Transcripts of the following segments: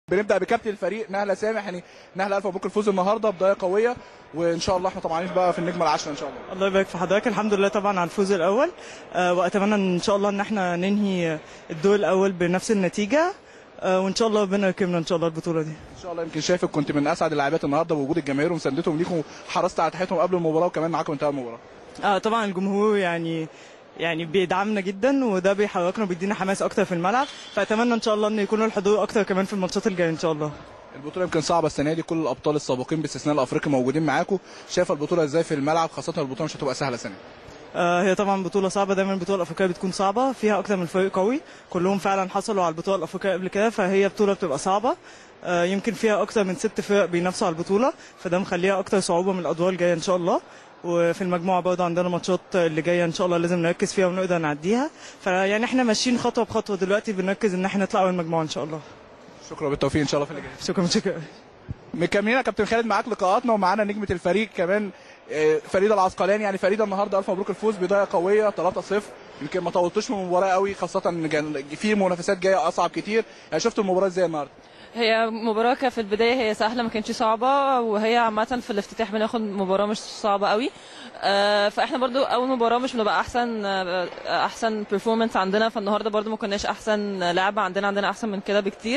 بنبدا بكابتن الفريق نهله سامح يعني نهله الف مبروك الفوز النهارده بدايه قويه وان شاء الله احنا طبعا بقى في النجمه العاشره ان شاء الله الله يبارك في حضرتك الحمد لله طبعا على الفوز الاول آه، واتمنى ان شاء الله ان احنا ننهي الدور الاول بنفس النتيجه آه، وان شاء الله ربنا يكرمنا ان شاء الله البطوله دي ان شاء الله يمكن شايفك كنت من اسعد اللاعبات النهارده بوجود الجماهير ومساندتهم ليكم وحرصت على تحيتهم قبل المباراه وكمان معاكم انتهى المباراه اه طبعا الجمهور يعني يعني بيدعمنا جدا وده بيحركنا وبيدينا حماس اكتر في الملعب فاتمنى ان شاء الله ان يكون الحضور اكتر كمان في الماتشات الجايه ان شاء الله البطوله يمكن صعبه السنه دي كل الابطال السابقين باستثناء الافريقي موجودين معاكم شايفه البطوله ازاي في الملعب خاصه البطوله مش هتبقى سهله سنه آه، هي طبعا بطولة صعبة دايما البطولة الأفريقية بتكون صعبة فيها أكتر من فريق قوي كلهم فعلا حصلوا على البطولة الأفريقية قبل كده فهي بطولة بتبقى صعبة آه، يمكن فيها أكتر من ست فرق بينافسوا على البطولة فده مخليها أكتر صعوبة من الأدوار الجاية إن شاء الله وفي المجموعة برضه عندنا ماتشات اللي جاية إن شاء الله لازم نركز فيها ونقدر نعديها فيعني إحنا ماشيين خطوة بخطوة دلوقتي بنركز إن إحنا نطلع أول مجموعة إن شاء الله شكرا بالتوفيق ان شاء الله في اللي جاي شكرا شكرا مكملين يا كابتن خالد معاك لقاءاتنا ومعانا نجمه الفريق كمان آه، فريده العسقلاني يعني فريده النهارده الف مبروك الفوز بدايه قويه 3-0 يمكن ما طولتوش من المباراه قوي خاصه ان كان في منافسات جايه اصعب كتير يعني شفت المباراه ازاي النهارده هي مباراة كانت في البداية هي سهلة ما كانتش صعبة وهي عامة في الافتتاح بناخد مباراة مش صعبة قوي آه، فاحنا برضو أول مباراة مش بنبقى أحسن آه، أحسن بيرفورمانس عندنا فالنهاردة برضو ما كناش أحسن لعبة عندنا عندنا أحسن من كده بكتير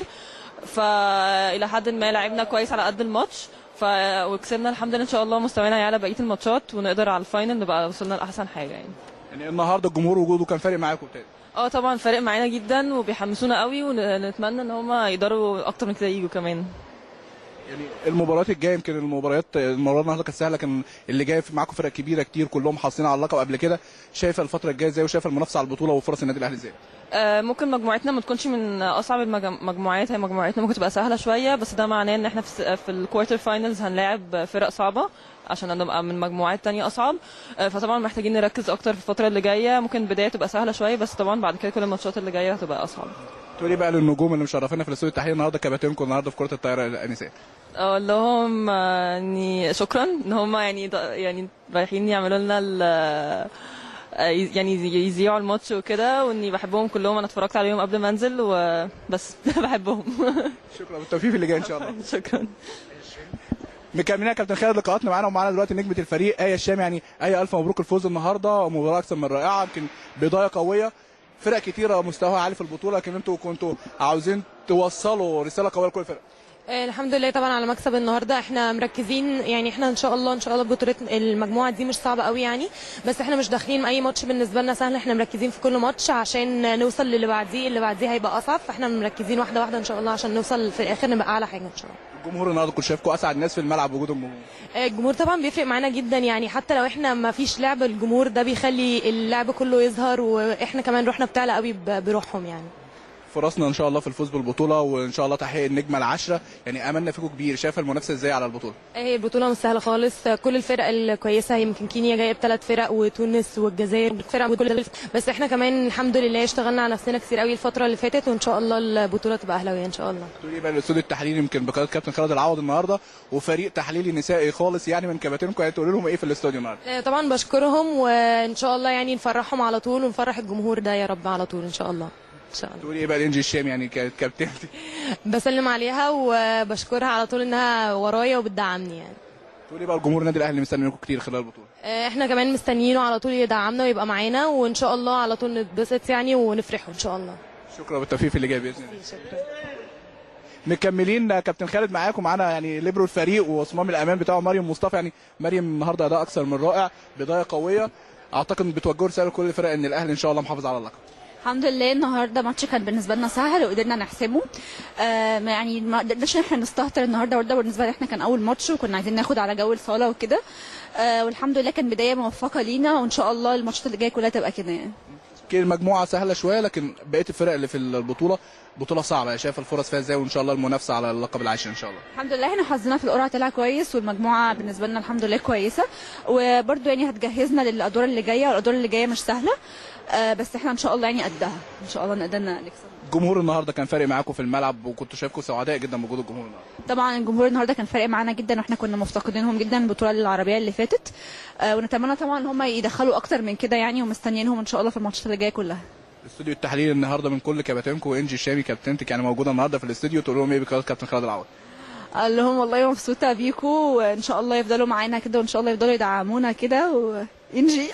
فإلى حد ما لعبنا كويس على قد الماتش ف وكسبنا الحمد لله ان شاء الله مستوانا يعلى بقيه الماتشات ونقدر على الفاينل نبقى وصلنا لاحسن حاجه يعني يعني النهارده الجمهور وجوده كان فارق معاكم تاني اه طبعا فارق معانا جدا وبيحمسونا قوي ونتمنى ان هم يقدروا اكتر من كده يجوا كمان يعني المباريات الجايه يمكن المباريات المباراه النهارده كانت سهله كان اللي جاي في- معاكم فرق كبيره كتير كلهم حاصلين على اللقب قبل كده شايفه الفتره الجايه ازاي وشايفه المنافسه على البطوله وفرص النادي الاهلي ازاي آه، ممكن مجموعتنا ما تكونش من اصعب المجموعات هي مجموعتنا ممكن تبقى سهله شويه بس ده معناه ان احنا في في الكوارتر فاينلز هنلاعب فرق صعبه عشان نبقى من مجموعات تانية اصعب آه، فطبعا محتاجين نركز اكتر في الفتره اللي جايه ممكن البدايه تبقى سهله شويه بس طبعا بعد كده كل الماتشات اللي جايه هتبقى اصعب تقولي بقى للنجوم اللي مشرفينا في الاستوديو التحليل النهارده كباتنكم النهارده في كره الطايره النساء اقول لهم آه، يعني شكرا ان هم يعني يعني رايحين يعملوا لنا ال آه، يعني يذيعوا الماتش وكده واني بحبهم كلهم انا اتفرجت عليهم قبل ما انزل وبس بحبهم شكرا بالتوفيق في اللي جاي ان شاء الله شكرا مكملين يا كابتن خالد لقاءاتنا معانا ومعانا دلوقتي نجمه الفريق ايه الشام يعني ايه الف مبروك الفوز النهارده مباراه اكثر من رائعه يمكن بدايه قويه فرق كتيره مستواها عالي في البطوله لكن انتوا كنتوا عاوزين توصلوا رساله قويه لكل الفرق آه، الحمد لله طبعا على مكسب النهارده احنا مركزين يعني احنا ان شاء الله ان شاء الله بطوله المجموعه دي مش صعبه قوي يعني بس احنا مش داخلين اي ماتش بالنسبه لنا سهل احنا مركزين في كل ماتش عشان نوصل للي بعديه اللي بعديه هيبقى اصعب فاحنا مركزين واحده واحده ان شاء الله عشان نوصل في الاخر نبقى اعلى حاجه ان شاء الله الجمهور النهارده كنت شايفكم اسعد ناس في الملعب وجود الجمهور آه، الجمهور طبعا بيفرق معانا جدا يعني حتى لو احنا ما فيش لعب الجمهور ده بيخلي اللعب كله يظهر واحنا كمان روحنا بتعلى قوي ب- بروحهم يعني فرصنا ان شاء الله في الفوز بالبطوله وان شاء الله تحقيق النجمه العاشره يعني املنا فيكم كبير شايفه المنافسه ازاي على البطوله هي البطولة مش سهلة خالص كل الفرق الكويسة يمكن كينيا جاية بثلاث فرق وتونس والجزائر فرق وكل بس احنا كمان الحمد لله اشتغلنا على نفسنا كتير قوي الفترة اللي فاتت وان شاء الله البطولة تبقى أهلاوية ان شاء الله تقولي بقى الاستوديو التحليلي يمكن بقياده كابتن خالد العوض النهارده وفريق تحليلي نسائي خالص يعني من كباتنكم يعني تقولي لهم ايه في الاستوديو النهارده آه، طبعا بشكرهم وان شاء الله يعني نفرحهم على طول ونفرح الجمهور ده يا رب على طول ان شاء الله ان شاء الله تقولي ايه بقى الانجي الشام يعني كانت كابتنتي بسلم عليها وبشكرها على طول انها ورايا وبتدعمني يعني تقولي بقى الجمهور النادي الاهلي مستني منكم كتير خلال البطوله آه، احنا كمان مستنيينه على طول يدعمنا ويبقى معانا وان شاء الله على طول نتبسط يعني ونفرحوا ان شاء الله شكرا بالتوفيق في اللي جاي باذن الله شكرا مكملين آه، كابتن خالد معاكم معانا يعني ليبرو الفريق وصمام الامان بتاعه مريم مصطفى يعني مريم النهارده اداء اكثر من رائع بدايه قويه اعتقد بتوجهوا رساله لكل الفرق ان الاهلي ان شاء الله محافظ على اللقب الحمد لله النهارده ماتش كان بالنسبه لنا سهل وقدرنا نحسمه آه ما يعني ما قدرناش ان احنا نستهتر النهارده برضه بالنسبه لنا احنا كان اول ماتش وكنا عايزين ناخد على جو الصاله وكده آه والحمد لله كان بدايه موفقه لينا وان شاء الله الماتشات اللي جايه كلها تبقى كده يعني يمكن المجموعه سهله شويه لكن بقيه الفرق اللي في البطوله بطوله صعبه شايف الفرص فيها ازاي وان شاء الله المنافسه على اللقب العاشر ان شاء الله الحمد لله احنا حظنا في القرعه طلع كويس والمجموعه بالنسبه لنا الحمد لله كويسه وبرضه يعني هتجهزنا للادوار اللي جايه والادوار اللي جايه مش سهله آه بس احنا ان شاء الله يعني قدها ان شاء الله نقدر نكسب الجمهور النهارده كان فارق معاكم في الملعب وكنتوا شايفكم سعداء جدا بوجود الجمهور النهارده طبعا الجمهور النهارده كان فارق معانا جدا واحنا كنا مفتقدينهم جدا البطوله العربيه اللي فاتت آه ونتمنى طبعا ان هم يدخلوا اكتر من كده يعني ومستنيينهم ان شاء الله في الماتشات اللي جايه كلها استوديو التحليل النهارده من كل كباتنكم وانجي الشامي كابتنتك يعني موجوده النهارده في الاستوديو تقول لهم ايه بقياده كابتن خالد العوض قال لهم والله مبسوطه بيكم وان شاء الله يفضلوا معانا كده وان شاء الله يفضلوا يدعمونا كده وانجي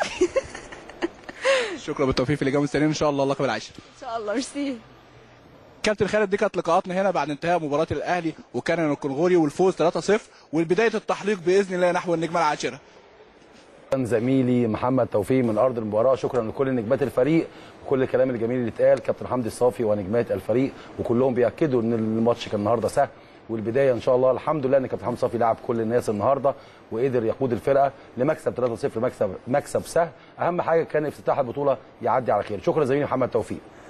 شكرا بالتوفيق في الاجابه السليمه ان شاء الله اللقب العاشر ان شاء الله ميرسي كابتن خالد دي كانت لقاءاتنا هنا بعد انتهاء مباراه الاهلي وكان الكونغوري والفوز 3-0 والبدايه التحليق باذن الله نحو النجمه العاشره كان زميلي محمد توفيق من ارض المباراه شكرا لكل نجمات الفريق وكل الكلام الجميل اللي اتقال كابتن حمدي الصافي ونجمات الفريق وكلهم بياكدوا ان الماتش كان النهارده سهل والبدايه ان شاء الله الحمد لله ان كابتن حمدي الصافي لعب كل الناس النهارده وقدر يقود الفرقه لمكسب 3-0 مكسب مكسب سهل اهم حاجه كان افتتاح البطوله يعدي على خير شكرا زميلي محمد توفيق